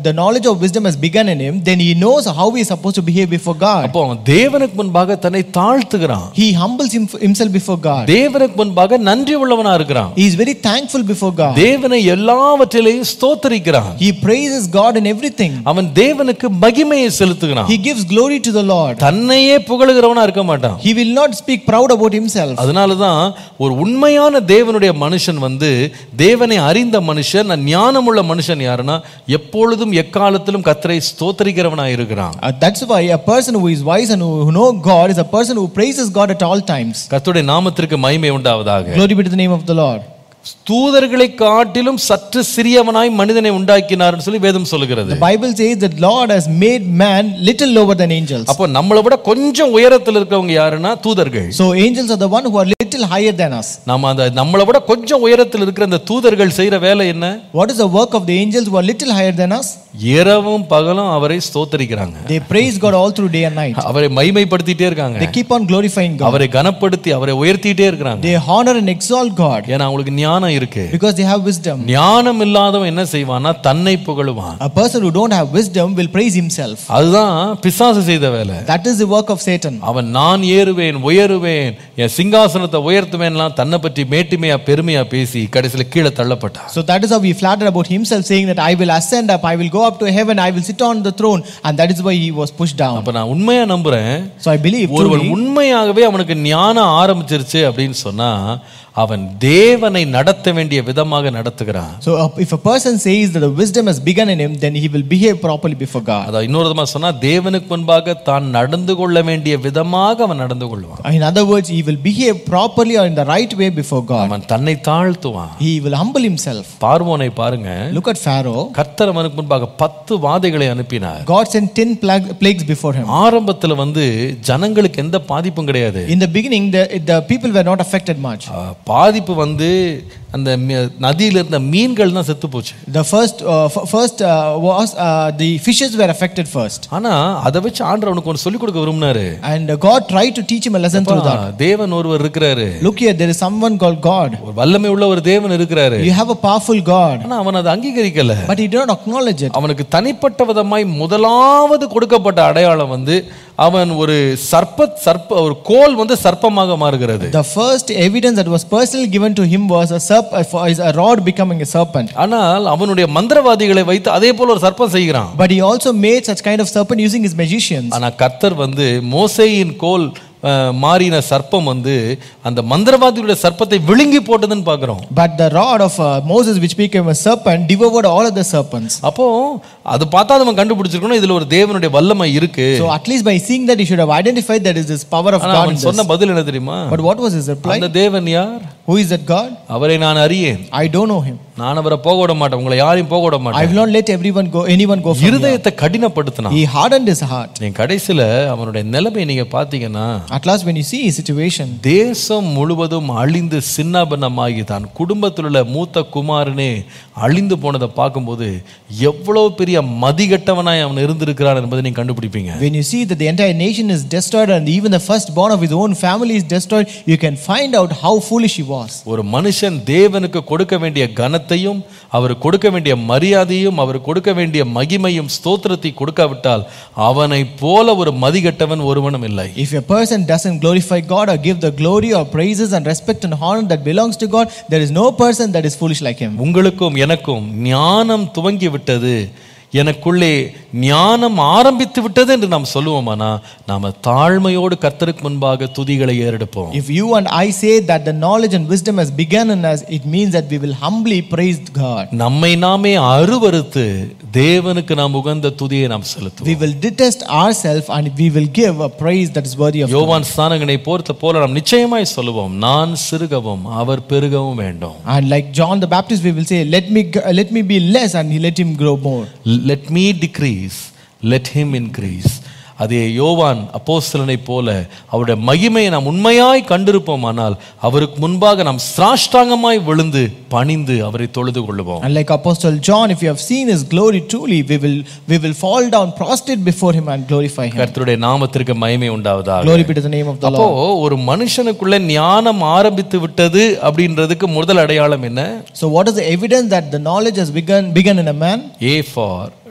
the knowledge of wisdom has begun in him, then he knows how he is supposed to behave before God. அப்போ அவன் தேவனுக்கு முன்பாக தன்னை தாழ்த்துகிறான் He humbles him, himself before God. தேவனுக்கு முன்பாக நன்றி உள்ளவனா இருக்கிறான் He is very thankful before God. தேவனை எல்லாவற்றிலையும் ஸ்தோத்தரிக்கிறான் He praises God in everything. அவன் தேவனுக்கு மகிமையை செலுத்துகிறான் He gives glory to the Lord. தன்னையே புகழுகிறவனா இருக்க மாட்டான் He will not speak proud about himself. அதனாலதான் ஒரு உண்மையான தேவனுடைய மனுஷன் வந்து தேவனை அறிந்த மனுஷன் ஞானமுள்ள மனுஷன் யாருன்னா எப்பொழுதும் எக்காலத்திலும் கத்தரை ஸ்தோத்தரிக்கிறவனா இருக்கிறான் Uh, that's why a person who is wise and who know God is a person who praises God at all times. கர்த்தருடைய நாமத்திற்கு மகிமை உண்டாவதாக Glory be to the name of the Lord. தூதர்களை காட்டிலும் சற்று சிறியவனாய் மனிதனை உண்டாக்கினார்னு சொல்லி வேதம் சொல்லுகிறது The Bible says that Lord has made man little lower than angels. அப்போ நம்மளை விட கொஞ்சம் உயரத்தில் இருக்கவங்க யாருன்னா தூதர்கள் So angels are the one who are little higher than us. நம்ம அந்த நம்மளை விட கொஞ்சம் உயரத்தில் இருக்கிற அந்த தூதர்கள் செய்யற வேலை என்ன What is the work of the angels who are little higher than us? இரவும் பகலும் அவரை ஸ்தோத்தரிக்கிறாங்க They praise God all through day and night. அவரை மைமைப்படுத்திட்டே இருக்காங்க They keep on glorifying God. அவரை கனப்படுத்தி அவரை உயர்த்திட்டே இருக்கிறாங்க They honor and exalt God ஏன்னா அவங்களுக்கு ஞானம் இருக்கு because they have wisdom. ஞானம் இல்லாதவன் என்ன செய்வான்னா தன்னை புகழுவான் A person who don't have wisdom will praise himself. அதுதான் பிசாசு செய்த வேலை That is the work of Satan. அவன் நான் ஏறுவேன் உயருவேன் என் சிங்காசனத்தை உயர்த்துவேன்லாம் தன்னை பற்றி மேட்டுமையா பெருமையா பேசி கடைசியில் கீழே தள்ளப்பட்டான் So that is how he flattered about himself, saying that I will ascend up, I will go up to heaven, I will sit on the throne, and that is why he was pushed down. அப்ப நான் உண்மையா நம்புறேன் So I believe ஒருவன் truly, உண்மையாகவே அவனுக்கு ஞானம் ஆரம்பிச்சிருச்சு அப்படின்னு சொன்னா அவன் தேவனை நடத்த வேண்டிய விதமாக நடத்துகிறான் so uh, if a person says that the wisdom has begun in him, then he will behave properly before God. அதான் இன்னொரு விதமா சொன்னா தேவனுக்கு முன்பாக தான் நடந்து கொள்ள வேண்டிய விதமாக அவன் நடந்து கொள்வான் In other words, he will behave properly or in the right way before God. அவன் தன்னை தாழ்த்துவான் He will humble himself. பார்வோனை பாருங்க Look at Pharaoh. கர்த்தர் அவனுக்கு முன்பாக பத்து வாதைகளை அனுப்பினார் God sent 10 plag- plagues before him. ஆரம்பத்துல வந்து ஜனங்களுக்கு எந்த பாதிப்பும் கிடையாது In the beginning, the, the people were not affected much. ஆ, பாதிப்பு வந்து அந்த மி- நதியில இருந்த மீன்கள் தான் செத்து போச்சு The first, uh, f- first uh, was uh, the fishes were affected first. ஆனா அதை வச்சு ஆண்டவர் அவனுக்கு ஒன்று சொல்லிக் கொடுக்க விரும்பினாரு And uh, God tried to teach him a lesson through that. தேவன் ஒருவர் இருக்கிறாரு Look here, there is someone called God. ஒரு வல்லமை உள்ள ஒரு தேவன் இருக்கிறாரு You have a powerful God, ஆனா அவன் அதை அங்கீகரிக்கல but he did not acknowledge it. அவனுக்கு தனிப்பட்ட விதமாய் முதலாவது கொடுக்கப்பட்ட அடையாளம் வந்து அவன் ஒரு சர்ப்ப சர்ப்ப ஒரு கோல் வந்து சர்ப்பமாக மாறுகிறது The first evidence that was personally given to him was a serp, uh, for- is a rod becoming a serpent. ஆனால் அவனுடைய மந்திரவாதிகளை வைத்து அதே போல ஒரு சர்ப்பம் செய்கிறான் But he also made such kind of serpent using his magicians. ஆனா கர்த்தர் வந்து மோசேயின் கோல் அஹ், மாறின சர்ப்பம் வந்து அந்த மந்திரவாதிகளுடைய சர்ப்பத்தை விழுங்கி போட்டதுன்னு பார்க்கிறோம் But the rod of uh, Moses, which became a serpent, devoured all other serpents. அப்போ அது பார்த்தா அவன் கண்டுபிடிச்சிருக்கணும் இதுல ஒரு தேவனுடைய வல்லமை இருக்கு So at least by seeing that, he should have identified that is this power of ஆனா God. in அவன் this. சொன்ன பதில் என்ன தெரியுமா But what was his reply? அந்த தேவன் யார் Who is that God? அவரை நான் அறியேன் I don't know him. நான் அவரை போக விட மாட்டேன் உங்களை யாரையும் போக விட I மாட்டேன் will not let everyone go, anyone go from here. இருதயத்தை கடினப்படுத்தினான் He hardened his heart. என் கடைசியில அவனுடைய நிலைமை நீங்க பாத்தீங்கன்னா At last, when you see his situation, தேசம் முழுவதும் அழிந்து சின்னாபன்னமாகி தான் குடும்பத்தில் உள்ள மூத்த குமாரனே அழிந்து போனதை பார்க்கும்போது எவ்வளவு பெரிய மதிகட்டவனாய் அவன் இருந்திருக்கிறான் என்பதை நீங்க கண்டுபிடிப்பீங்க when you see that the entire nation is destroyed and even the firstborn of his own family is destroyed, you can find out how foolish he was. ஒரு மனுஷன் தேவனுக்கு கொடுக்க வேண்டிய கனத்தையும் அவர் கொடுக்க வேண்டிய மரியாதையும் அவர் கொடுக்க வேண்டிய மகிமையும் ஸ்தோத்திரத்தை கொடுக்காவிட்டால் அவனை போல ஒரு மதிகட்டவன் ஒருவனும் இல்லை If a person doesn't glorify God or give the glory or praises and respect and honor that belongs to God, there is no person that is foolish like him. உங்களுக்கும் எனக்கும் ஞானம் துவங்கி விட்டது எனக்குள்ளே ஞானம் ஆரம்பித்து விட்டது என்று நாம் சொல்லுவோமானா நாம தாழ்மையோடு கர்த்தருக்கு முன்பாக துதிகளை ஏறெடுப்போம் If you and I say that the knowledge and wisdom has begun in us, it means that we will humbly praise God. நம்மை நாமே அருவருத்து தேவனுக்கு நாம் உகந்த துதியை நாம் செலுத்துவோம் We will detest ourselves and we will give a praise that is worthy of God. யோவான் ஸ்தானங்கனை போர்த்த போல நாம் நிச்சயமாய் சொல்லுவோம் நான் சிறுகவும் அவர் பெருகவும் வேண்டும் And like John the Baptist, we will say, "Let me let me be less, and let him grow more." Let me decrease let him increase அதே யோவான் அப்போஸ்தலனை போல அவருடைய மகிமையை நாம் உண்மையாய் கண்டிருப்போமானால் அவருக்கு முன்பாக நாம் சிராஷ்டாங்கமாய் விழுந்து பணிந்து அவரை தொழுது கொள்ளுவோம் And like Apostle John, if you have seen his glory truly, we will we will fall down prostrate before him and glorify him. கர்த்தருடைய நாமத்திற்கு மகிமை உண்டாவதாக Glory be to the name of the அப்போ Lord. ஒரு மனுஷனுக்குள்ள ஞானம் ஆரம்பித்து விட்டது அப்படின்றதுக்கு முதல் அடையாளம் என்ன So, what is the evidence that the knowledge has begun begun in a man? A for